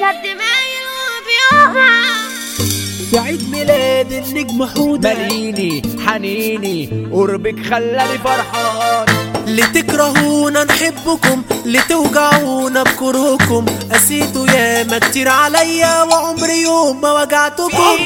بجد مايل وبيقع في عيد ميلاد النجم حودة ماليني حنيني قربك خلاني فرحان لتكرهونا نحبكم لتوجعونا بكرهكم قسيتوا ياما كتير عليا وعمري يوم ما وجعتكم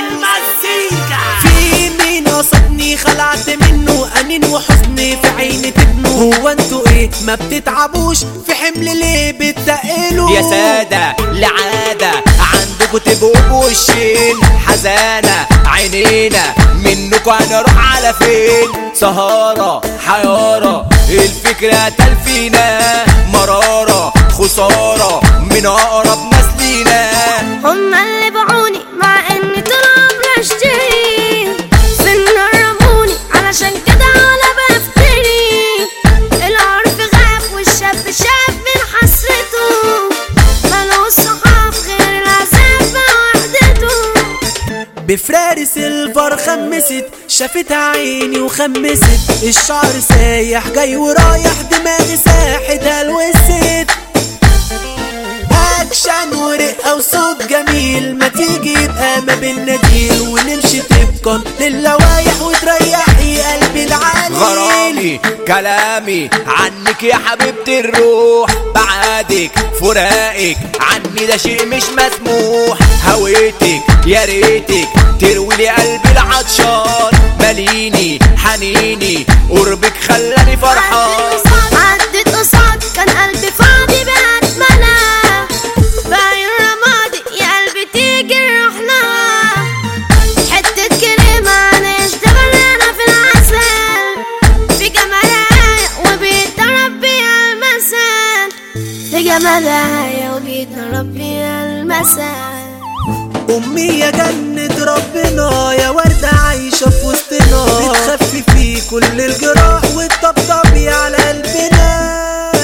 في مين قصدني خلعت منه انين وحزني في عيني تبنه هو انتوا ايه ما بتتعبوش في حمل ليه بتتقلوا يا سادة لعادة عندكوا تبقوا بوشين حزانة عينينا منكوا هنروح على فين سهارة حيارة الفكرة تلفينا مرارة خسارة من أقرب ناس لينا هما اللي باعوني مع اني طول عمري اشتري سن رموني علشان كده على بفتري العرف غاب والشاب شاف من حسرته ملوش صحاب غير العذاب وحدته بفرار سيلفر خمست شافت عيني وخمست الشعر سايح جاي ورايح دماغي ساحت هلوست اكشن ورقه وصوت جميل ما تيجي يبقى ما بينا ديل ونمشي طبقا للوايح وتريحي قلبي العليل غرامي كلامي عنك يا حبيبتي الروح بعادك فراقك عني ده شيء مش مسموح هويتك يا ريتك تروي لي قلبي العطشان ماليني حنيني قربك خلاني فرحان عدت قصاد كان قلبي فاضي بقت ملا باين رمادي يا قلبي تيجي رحنا حتة كلمة نشتغل هنا في العسل في جمالها وبيتضرب بيها المثل في جمالها وبيتضرب بيها المثل امي يا جنة ربنا يا وردة عايشة في وسطنا بتخفي في كل الجراح وتطبطبي على قلبنا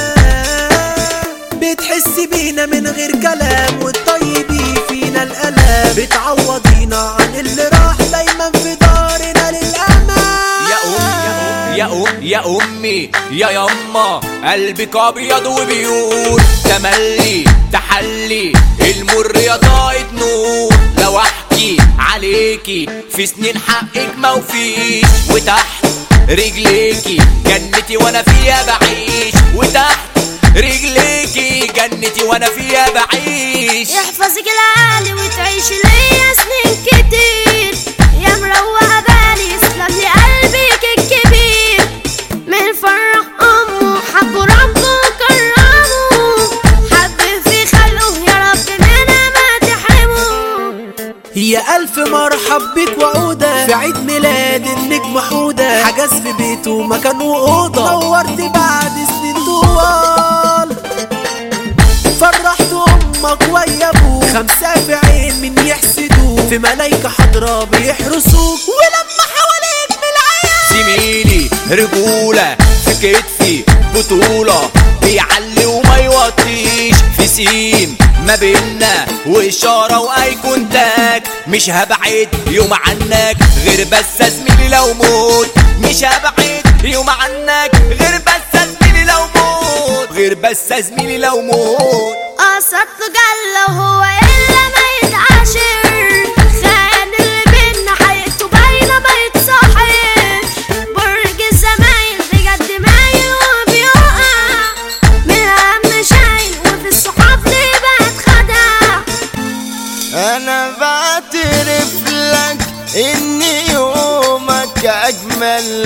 بتحسي بينا من غير كلام وتطيبي فينا الالام بتعوضينا عن اللي راح دايما في دارنا للامان يا أم يا أم يا أمي يا يما قلبك أبيض وبيور تملي تحلي المر يا ضايت نور لو أحكي عليكي في سنين حقك موفيش وتحت رجليكي جنتي وأنا فيها بعيش وتحت رجليكي جنتي وأنا فيها بعيش يحفظك العالي وتعيش ليا سنين كتير يا مروقة بالي يسلم لي قلبك الكبير من فرح أمه حبه ربه وكرمه حب في خلقه يا رب منها ما تحرمه يا ألف مرحب بك وعودة في عيد ميلاد النجم حودة حجز في بيته مكان وأوضة نورت بعد سنين طوال فرحت أمك ويا أبوك خمسة في عين من يحسدوك في ملايكة حضرة بيحرسوك ولما حواليك من العيال زميلي رجولة في كتفي بطولة بيعلي وما يوطيش في سين ما بينا وإشارة وأي كونتاك مش هبعد يوم عنك غير بس زميلي لو موت مش هبعد يوم عنك غير بس زميلي لو موت غير بس زميلي لو موت قصدته جل وهو إلا ما يتعاشر خان اللي بينا حقيقته باينة ما يتصاحبش برج الزمايل بجد مايل وبيقع من الهم شايل وفي الصحاب ليه بقى اتخدع انا بعترف لك ان يومك اجمل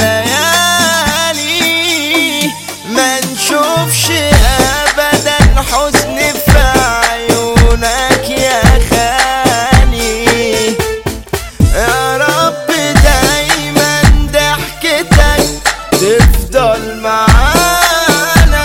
ليالي ما نشوفش ابدا حزن في عيونك يا خالي يا رب دايما ضحكتك تفضل معانا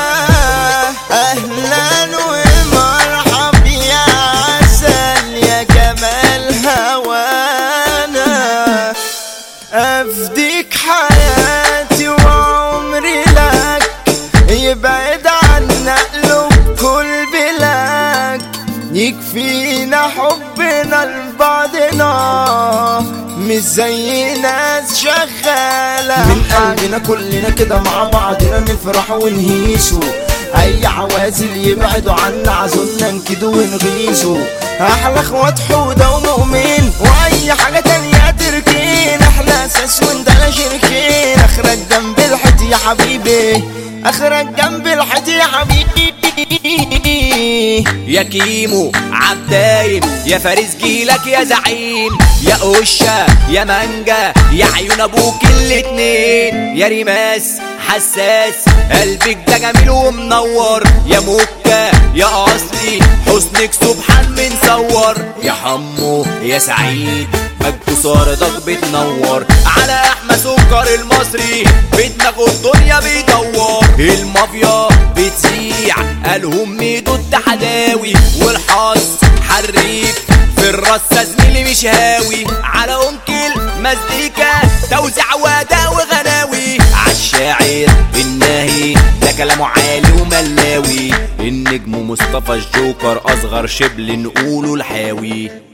اهلا ومرحب يا عسل يا جمال هوانا افديك حياتي وعمري لك يبعد عنا قلوب كل بلاك يكفينا حبنا لبعضنا مش زي ناس شغالة من قلبنا كلنا كده مع بعضنا نفرح ونهيشوا اي عوازل يبعدوا عنا عزولنا نكدوا ونغيظوا احلى اخوات حودة ومؤمن واي حاجة تانية تركين احنا اساس وانت لا شركين اخرك جنب الحيط يا حبيبي اخرك جنب الحيط يا حبيبي يا كيمو عالدايم يا فارس جيلك يا زعيم يا قشة يا مانجا يا عيون ابوك الاتنين يا ريماس حساس قلبك ده جميل ومنور يا موكا يا اصلي حسنك سبحان منصور يا حمو يا سعيد مجد صارتك بتنور على احمد سكر المصري بدماغه الدنيا بيدور المافيا بتزيع قالهم ميدو التحداوي والحظ حريف في الرصة زميلي مش هاوي على أنكل مزيكا توزيع واداء وغناوي عالشاعر الناهي ده كلامه عالي وملاوي النجم مصطفى الجوكر أصغر شبل نقوله الحاوي